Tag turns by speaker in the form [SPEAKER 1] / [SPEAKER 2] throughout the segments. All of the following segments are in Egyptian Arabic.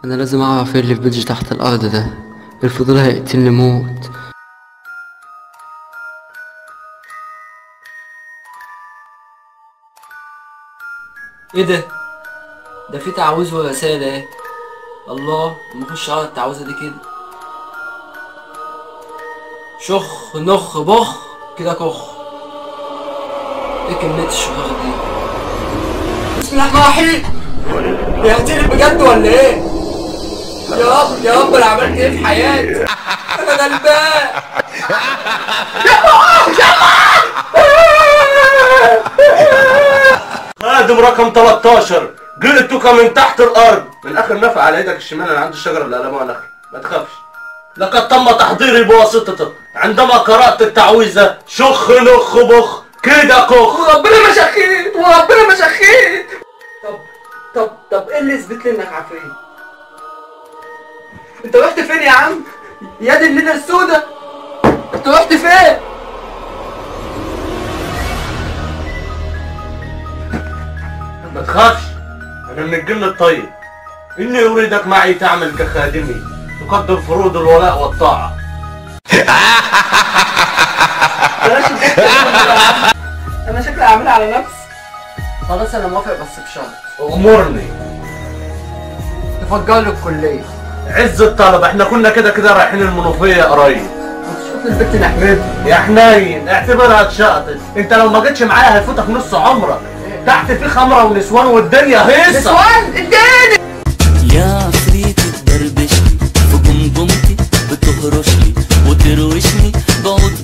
[SPEAKER 1] انا لازم اعرف ايه اللي في بيجي تحت الارض ده الفضول هيقتلني موت ايه ده ده في تعويذ ورسائل اهي الله نخش على التعويذه دي كده شخ نخ بخ كده كخ ايه كمية الشخخ دي بسم الله الرحمن الرحيم بيقتلني بجد ولا ايه؟ يا رب يا رب انا عملت ايه في حياتي؟ انا غلبان
[SPEAKER 2] خادم رقم 13 جلدتك من تحت الارض من الاخر نفع على ايدك الشمال انا عندي الشجره اللي قلموها نخل ما تخافش لقد تم تحضيري بواسطتك عندما قرات التعويذه شخ نخ بخ كده كخ
[SPEAKER 1] وربنا ما شخيت وربنا ما شخيت طب طب طب ايه اللي يثبت لي انك عفريت؟ انت رحت فين يا عم؟ يا دي الليله السودة انت رحت فين؟
[SPEAKER 2] ما تخافش انا من الجن الطيب اني اريدك معي تعمل كخادمي تقدم فروض الولاء والطاعه
[SPEAKER 1] بلاش الضحك ده يا عم. انا شكلي اعملها على نفسي خلاص انا موافق بس بشرط
[SPEAKER 2] امرني
[SPEAKER 1] تفجر لي الكليه
[SPEAKER 2] عز الطلب احنا كنا كده كده رايحين المنوفيه قريب
[SPEAKER 1] شوف البت نحمدها
[SPEAKER 2] يا حنين اعتبرها اتشقطت انت لو ما جيتش معايا هيفوتك نص عمرك تحت في خمره ونسوان والدنيا هيصه
[SPEAKER 1] نسوان اداني
[SPEAKER 3] يا عفريت تدربشني في جمجمتي بتهرشني وتروشني بعود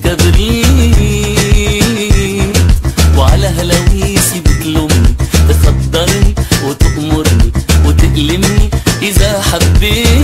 [SPEAKER 3] كبريت وعلى هلاويسي بتلومني تخدرني وتأمرني وتألمني إذا حبيت